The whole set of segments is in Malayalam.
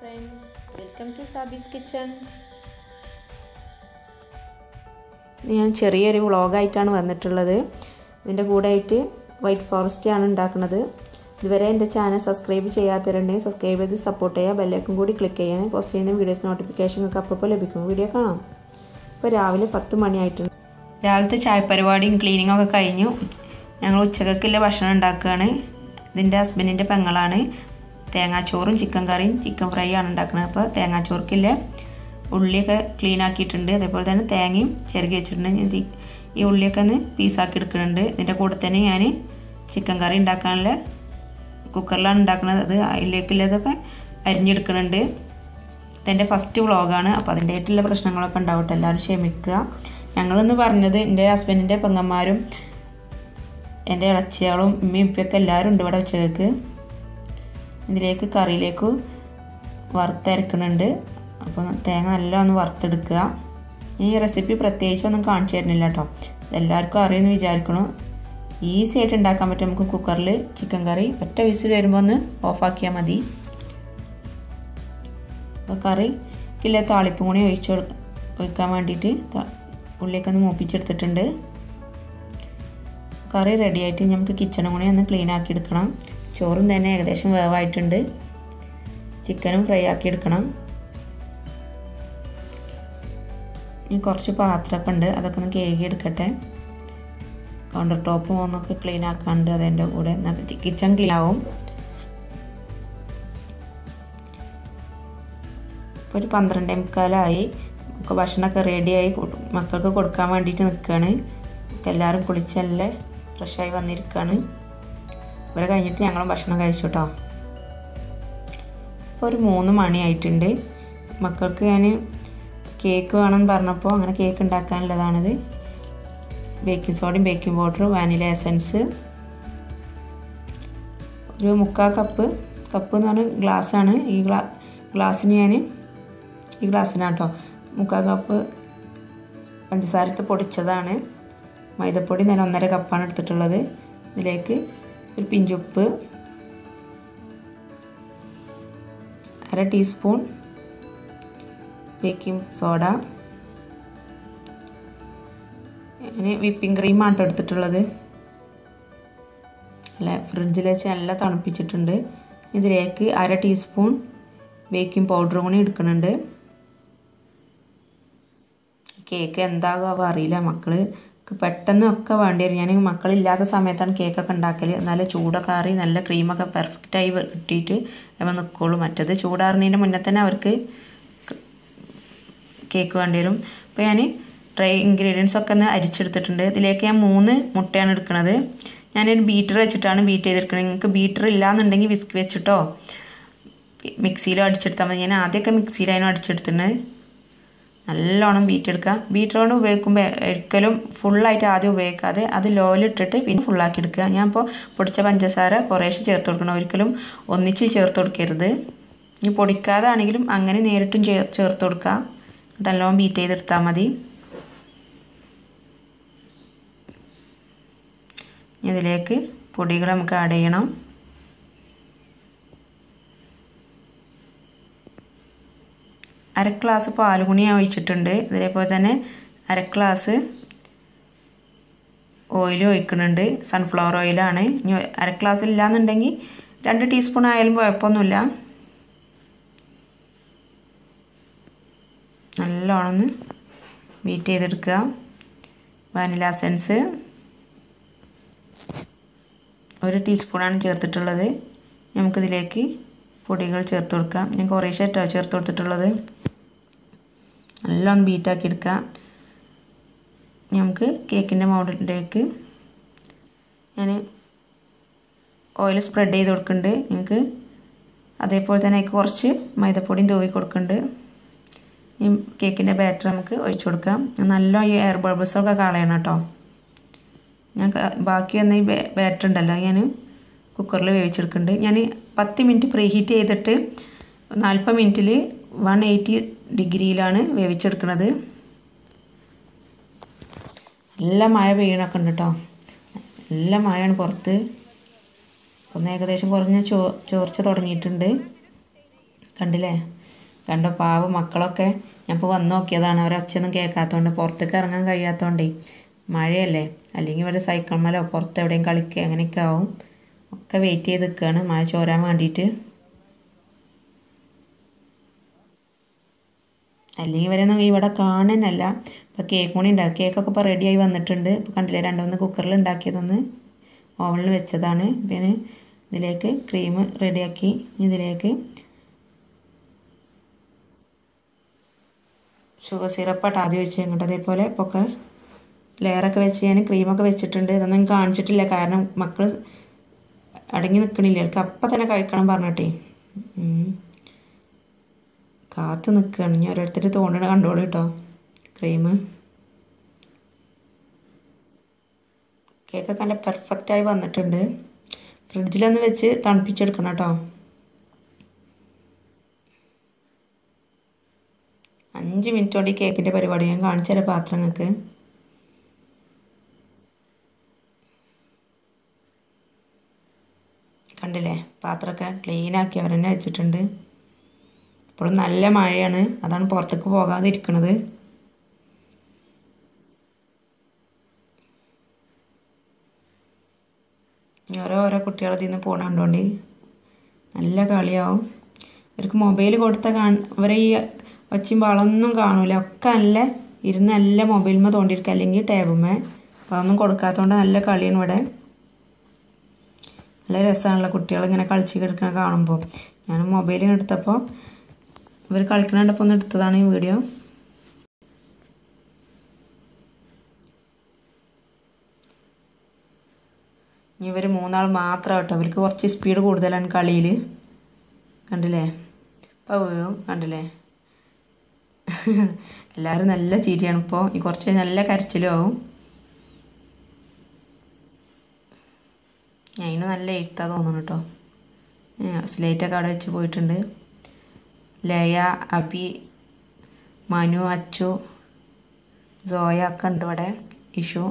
friends welcome to Sabi's kitchen ഞാൻ ചെറിയൊരു വ്ളോഗായിട്ടാണ് വന്നിട്ടുള്ളത് ഇതിൻ്റെ കൂടെ ആയിട്ട് വൈറ്റ് ഫോറസ്റ്റ് ആണ് ഉണ്ടാക്കുന്നത് ഇതുവരെ എൻ്റെ ചാനൽ സബ്സ്ക്രൈബ് ചെയ്യാത്തവരുണ്ടെങ്കിൽ സബ്സ്ക്രൈബ് ചെയ്ത് സപ്പോർട്ട് ചെയ്യുക ബെല്ലൈക്കും കൂടി ക്ലിക്ക് ചെയ്യാൻ പോസ്റ്റ് ചെയ്യുന്ന വീഡിയോസ് നോട്ടിഫിക്കേഷൻ ഒക്കെ അപ്പോൾ ലഭിക്കും വീഡിയോ കാണാം ഇപ്പോൾ രാവിലെ പത്ത് മണിയായിട്ടുണ്ട് രാവിലത്തെ ചായ പരിപാടിയും ക്ലീനിങ്ങും ഒക്കെ കഴിഞ്ഞു ഞങ്ങൾ ഉച്ചക്കൊക്കെയുള്ള ഭക്ഷണം ഉണ്ടാക്കുകയാണ് ഇതിൻ്റെ ഹസ്ബൻഡിൻ്റെ പെങ്ങളാണ് തേങ്ങാച്ചോറും ചിക്കൻ കറിയും ചിക്കൻ ഫ്രൈ ആണ് ഉണ്ടാക്കുന്നത് അപ്പോൾ തേങ്ങാച്ചോർക്കില്ല ഉള്ളിയൊക്കെ ക്ലീൻ ആക്കിയിട്ടുണ്ട് അതേപോലെ തന്നെ തേങ്ങയും ചിരകി വെച്ചിട്ടുണ്ട് ഇത് ഈ ഉള്ളിയൊക്കെ ഒന്ന് പീസാക്കി എടുക്കുന്നുണ്ട് ഇതിൻ്റെ കൂടെ തന്നെ ഞാൻ ചിക്കൻ കറി ഉണ്ടാക്കാനുള്ള കുക്കറിലാണ് ഉണ്ടാക്കുന്നത് അത് അതിലേക്കുള്ളതൊക്കെ അരിഞ്ഞെടുക്കുന്നുണ്ട് ഇതെൻ്റെ ഫസ്റ്റ് വ്ളോഗാണ് അപ്പോൾ അതിൻ്റെതായിട്ടുള്ള പ്രശ്നങ്ങളൊക്കെ ഉണ്ടാവട്ടെ എല്ലാവരും ക്ഷമിക്കുക ഞങ്ങളെന്ന് പറഞ്ഞത് എൻ്റെ ഹസ്ബൻഡിൻ്റെ പെങ്ങന്മാരും എൻ്റെ ഇളച്ചിയാളും ഉമ്മയും ഉപ്പയൊക്കെ എല്ലാവരും ഉണ്ട് ഇവിടെ ഉച്ചക്ക് ഇതിലേക്ക് കറിയിലേക്ക് വറുത്തരക്കണുണ്ട് അപ്പോൾ തേങ്ങ നല്ല ഒന്ന് വറുത്തെടുക്കുക ഈ റെസിപ്പി പ്രത്യേകിച്ചൊന്നും കാണിച്ചു തരുന്നില്ല കേട്ടോ എല്ലാവർക്കും അറിയുമെന്ന് വിചാരിക്കണു ഈസി ആയിട്ട് ഉണ്ടാക്കാൻ പറ്റും നമുക്ക് കുക്കറിൽ ചിക്കൻ കറി ഒറ്റ വിസിൽ വരുമ്പോൾ ഒന്ന് ഓഫാക്കിയാൽ മതി അപ്പോൾ കറിക്കില്ല താളിപ്പും കൂടി ഒഴിച്ച് ഒഴിക്കാൻ വേണ്ടിയിട്ട് ഉള്ളിയൊക്കെ ഒന്ന് മൂപ്പിച്ചെടുത്തിട്ടുണ്ട് കറി റെഡി ആയിട്ട് നമുക്ക് കിച്ചണും കൂടി ഒന്ന് ക്ലീൻ ആക്കി എടുക്കണം ചോറും തന്നെ ഏകദേശം വേവായിട്ടുണ്ട് ചിക്കനും ഫ്രൈ ആക്കി എടുക്കണം ഇനി കുറച്ച് പാത്രമൊക്കെ ഉണ്ട് അതൊക്കെ ഒന്ന് കേകി എടുക്കട്ടെ കൗണ്ടർ ടോപ്പും ഒന്നൊക്കെ ക്ലീൻ ആക്കാണ്ട് അതിൻ്റെ കൂടെ കിച്ചൺ ക്ലീൻ ആവും ഇപ്പോൾ ഒരു പന്ത്രണ്ടേ മുക്കാലായി ഒക്കെ ഭക്ഷണമൊക്കെ റെഡിയായി മക്കൾക്ക് കൊടുക്കാൻ വേണ്ടിയിട്ട് നിൽക്കുകയാണ് എല്ലാവരും കുളിച്ചല്ലേ ഫ്രഷായി വന്നിരിക്കുകയാണ് ഇവരെ കഴിഞ്ഞിട്ട് ഞങ്ങളും ഭക്ഷണം കഴിച്ചു കേട്ടോ ഇപ്പോൾ ഒരു മൂന്ന് മണിയായിട്ടുണ്ട് മക്കൾക്ക് ഞാൻ കേക്ക് വേണമെന്ന് പറഞ്ഞപ്പോൾ അങ്ങനെ കേക്ക് ഉണ്ടാക്കാനുള്ളതാണിത് ബേക്കിംഗ് സോഡയും ബേക്കിംഗ് പൗഡർ വാനില എസൻസ് ഒരു മുക്കാൽ കപ്പ് കപ്പ് എന്ന് പറഞ്ഞാൽ ഗ്ലാസ്സാണ് ഈ ഗ്ലാ ഗ്ലാസ്സിന് ഞാൻ ഈ ഗ്ലാസ്സിനാട്ടോ മുക്കാൽ കപ്പ് പഞ്ചസാരത്ത് പൊടിച്ചതാണ് മൈദപ്പൊടി ഞാൻ ഒന്നര കപ്പാണ് എടുത്തിട്ടുള്ളത് ഇതിലേക്ക് ഒരു പിഞ്ചുപ്പ് അര ടീസ്പൂൺ ബേക്കിംഗ് സോഡ ഞാൻ വിപ്പിംഗ് ക്രീമാണ് എടുത്തിട്ടുള്ളത് അല്ല ഫ്രിഡ്ജിൽ വെച്ച് നല്ല തണുപ്പിച്ചിട്ടുണ്ട് ഇതിലേക്ക് അര ടീസ്പൂൺ ബേക്കിംഗ് പൗഡറും കൂടി എടുക്കുന്നുണ്ട് കേക്ക് എന്താകുമോ അറിയില്ല മക്കൾ പെട്ടെന്ന് ഒക്കെ വേണ്ടി വരും ഞാൻ മക്കളില്ലാത്ത സമയത്താണ് കേക്കൊക്കെ ഉണ്ടാക്കൽ നല്ല ചൂടൊക്കെ ആറി നല്ല ക്രീമൊക്കെ പെർഫെക്റ്റായി കിട്ടിയിട്ട് അവ നിൽക്കുള്ളൂ മറ്റത് ചൂടാറുന്നതിൻ്റെ മുന്നേ തന്നെ അവർക്ക് കേക്ക് വേണ്ടി വരും അപ്പോൾ ഞാൻ ഡ്രൈ ഇൻഗ്രീഡിയൻസ് ഒക്കെ ഒന്ന് അരിച്ചെടുത്തിട്ടുണ്ട് ഇതിലേക്ക് ഞാൻ മൂന്ന് മുട്ടയാണ് എടുക്കുന്നത് ഞാനൊരു ബീറ്റർ വെച്ചിട്ടാണ് ബീറ്റ് ചെയ്തെടുക്കുന്നത് നിങ്ങൾക്ക് ബീറ്റർ ഇല്ലാന്നുണ്ടെങ്കിൽ വിസ്ക് വെച്ചിട്ടോ മിക്സിയിലോ അടിച്ചെടുത്താൽ മതി ഞാൻ ആദ്യമൊക്കെ മിക്സിയിലായിരുന്നു അടിച്ചെടുത്തിട്ടുണ്ട് നല്ലോണം ബീറ്റ് എടുക്കുക ബീറ്റർ കൊണ്ട് ഉപയോഗിക്കുമ്പോൾ ഒരിക്കലും ഫുള്ളായിട്ട് ആദ്യം ഉപയോഗിക്കാതെ അത് ലോയിലിട്ടിട്ട് പിന്നെ ഫുള്ളാക്കി എടുക്കുക ഞാൻ ഇപ്പോൾ പൊടിച്ച പഞ്ചസാര കുറേശ്ശെ ചേർത്ത് കൊടുക്കണം ഒരിക്കലും ഒന്നിച്ച് ചേർത്ത് കൊടുക്കരുത് ഇനി പൊടിക്കാതെ ആണെങ്കിലും അങ്ങനെ നേരിട്ടും ചേർത്ത് കൊടുക്കുക നല്ലോണം ബീറ്റ് ചെയ്തെടുത്താൽ മതി ഇതിലേക്ക് പൊടികൾ നമുക്ക് ആഡ് ചെയ്യണം അര ഗ്ലാസ് പാലുകുണി ഞാൻ ഒഴിച്ചിട്ടുണ്ട് ഇതേപോലെ തന്നെ അര ഗ്ലാസ് ഓയിൽ ഒഴിക്കുന്നുണ്ട് സൺഫ്ലവർ ഓയിലാണ് ഇനി അര ഗ്ലാസ് ഇല്ലയെന്നുണ്ടെങ്കിൽ രണ്ട് ടീസ്പൂൺ ആയാലും കുഴപ്പമൊന്നുമില്ല നല്ലോണം ഒന്ന് ബീറ്റ് ചെയ്തെടുക്കുക വാനില സെൻസ് ഒരു ടീസ്പൂണാണ് ചേർത്തിട്ടുള്ളത് നമുക്കിതിലേക്ക് പൊടികൾ ചേർത്ത് കൊടുക്കാം ഞാൻ കുറേശ്ശെ കേട്ടോ ചേർത്ത് കൊടുത്തിട്ടുള്ളത് നല്ലോണം ബീറ്റാക്കി എടുക്കാം നമുക്ക് കേക്കിൻ്റെ മൗഡിലേക്ക് ഞാൻ ഓയിൽ സ്പ്രെഡ് ചെയ്ത് കൊടുക്കുന്നുണ്ട് നിങ്ങൾക്ക് അതേപോലെ തന്നെ അതിലേക്ക് കുറച്ച് മൈദപ്പൊടിയും തൂവി കൊടുക്കുന്നുണ്ട് ഈ കേക്കിൻ്റെ ബാറ്റർ നമുക്ക് ഒഴിച്ചു കൊടുക്കാം നല്ല ഈ എയർ ബബിൾസൊക്കെ കളയണം കേട്ടോ ഞാൻ ബാക്കി വന്ന ഈ ബാറ്റർ ഉണ്ടല്ലോ ഞാൻ കുക്കറിൽ വേവിച്ചെടുക്കുന്നുണ്ട് ഞാൻ പത്ത് മിനിറ്റ് പ്രീ ഹീറ്റ് ചെയ്തിട്ട് നാൽപ്പത് മിനിറ്റിൽ വൺ എയ്റ്റി ഡിഗ്രിയിലാണ് വേവിച്ചെടുക്കുന്നത് നല്ല മഴ പെയ്യണൊക്കെ ഉണ്ട് കേട്ടോ നല്ല മഴയാണ് പുറത്ത് ഒന്ന് ഏകദേശം കുറഞ്ഞ ചോ ചോർച്ച തുടങ്ങിയിട്ടുണ്ട് കണ്ടില്ലേ കണ്ടോ പാവ മക്കളൊക്കെ ഞാൻ ഇപ്പോൾ വന്ന് നോക്കിയതാണ് അവരെ ഒച്ചയൊന്നും കേൾക്കാത്തതുകൊണ്ട് പുറത്തേക്ക് ഇറങ്ങാൻ കഴിയാത്തതുകൊണ്ടേ മഴയല്ലേ അല്ലെങ്കിൽ ഇവരെ സൈക്കിൾ മേലോ പുറത്ത് എവിടെയും കളിക്കുക അങ്ങനെയൊക്കെ ആവും ഒക്കെ വെയിറ്റ് ചെയ്ത് നിൽക്കുകയാണ് മഴ ചോരാൻ വേണ്ടിയിട്ട് അല്ലെങ്കിൽ ഇവരൊന്നും ഇവിടെ കാണാനല്ല ഇപ്പോൾ കേക്ക് കൂടി ഉണ്ടാക്കി കേക്കൊക്കെ ഇപ്പോൾ റെഡിയായി വന്നിട്ടുണ്ട് ഇപ്പോൾ കണ്ടില്ലേ രണ്ടുമൂന്ന് കുക്കറിൽ ഉണ്ടാക്കിയതൊന്ന് ഓവനിൽ വെച്ചതാണ് പിന്നെ ഇതിലേക്ക് ക്രീം റെഡിയാക്കി ഇതിലേക്ക് ഷുഗർ സിറപ്പായിട്ട് ആദ്യം വെച്ച് കഴിഞ്ഞിട്ട് അതേപോലെ ഇപ്പോൾ ഒക്കെ ലെയറൊക്കെ വെച്ച് ഞാൻ ക്രീമൊക്കെ വെച്ചിട്ടുണ്ട് ഇതൊന്നും കാണിച്ചിട്ടില്ല കാരണം മക്കൾ അടങ്ങി നിൽക്കണില്ല അവർക്ക് അപ്പം തന്നെ കഴിക്കണം പറഞ്ഞിട്ടേ കാത്ത് നിൽക്കുകയാണ് ഇനി ഓരോരുത്തർ തോന്നണ കണ്ടോളൂ കേട്ടോ ക്രീം കേക്കൊക്കെ നല്ല പെർഫെക്റ്റായി വന്നിട്ടുണ്ട് ഫ്രിഡ്ജിലൊന്ന് വെച്ച് തണുപ്പിച്ചെടുക്കണം കേട്ടോ അഞ്ച് മിനിറ്റ് കൊണ്ട് ഈ കേക്കിൻ്റെ പരിപാടി ഞാൻ കാണിച്ചു തരാം പാത്രങ്ങൾക്ക് കണ്ടില്ലേ പാത്രമൊക്കെ ക്ലീനാക്കി അവർ തന്നെ വെച്ചിട്ടുണ്ട് ഇപ്പോഴും നല്ല മഴയാണ് അതാണ് പുറത്തേക്ക് പോകാതെ ഇരിക്കണത് ഓരോ ഓരോ കുട്ടികൾ ഇതിൽ നിന്ന് പോകണ കണ്ടോണ്ട് നല്ല കളിയാവും ഇവർക്ക് മൊബൈൽ കൊടുത്ത കാ ഇവരെ ഈ ഒച്ചയും വളമൊന്നും കാണൂല ഒക്കെ നല്ല ഇരുന്ന് നല്ല മൊബൈലുമേ തോണ്ടിയിരിക്കുക അല്ലെങ്കിൽ ടേബുമേ അപ്പോൾ അതൊന്നും കൊടുക്കാത്തതുകൊണ്ട് നല്ല കളിയാണ് ഇവിടെ നല്ല രസമാണല്ലോ കുട്ടികൾ ഇങ്ങനെ കളിച്ച് കിടക്കണ കാണുമ്പോൾ ഞാൻ മൊബൈൽ എടുത്തപ്പോൾ ഇവർ കളിക്കണപ്പോൾ ഒന്ന് എടുത്തതാണ് ഈ വീഡിയോ ഇനി ഇവർ മൂന്നാൾ മാത്രം കേട്ടോ ഇവർക്ക് കുറച്ച് സ്പീഡ് കൂടുതലാണ് കളിയിൽ കണ്ടില്ലേ ഇപ്പോൾ വീഴും കണ്ടില്ലേ എല്ലാവരും നല്ല ചിരിയാണ് ഇപ്പോൾ ഈ കുറച്ച് നല്ല കരച്ചിലും ആവും അതിന് നല്ല എഴുത്താ തോന്നുന്നു കേട്ടോ സ്ലേറ്റൊക്കെ അവിടെ വെച്ച് പോയിട്ടുണ്ട് ലയ അബി മനു അച്ചു സോയ ഒക്കെ ഉണ്ട് ഇവിടെ ഇഷു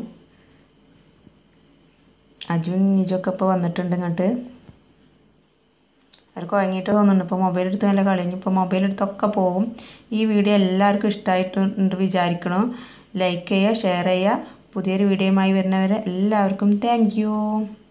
അജുൻ നിജൊക്കെ ഇപ്പോൾ വന്നിട്ടുണ്ട് ഇങ്ങോട്ട് അവർക്ക് വാങ്ങിയിട്ട് തോന്നുന്നുണ്ട് ഇപ്പോൾ മൊബൈൽ എടുത്ത് നല്ല കളി ഇപ്പോൾ മൊബൈൽ എടുത്തൊക്കെ പോകും ഈ വീഡിയോ എല്ലാവർക്കും ഇഷ്ടമായിട്ടുണ്ട് വിചാരിക്കണം ലൈക്ക് ചെയ്യുക ഷെയർ ചെയ്യുക പുതിയൊരു വീഡിയോയുമായി വരുന്നവരെ എല്ലാവർക്കും താങ്ക്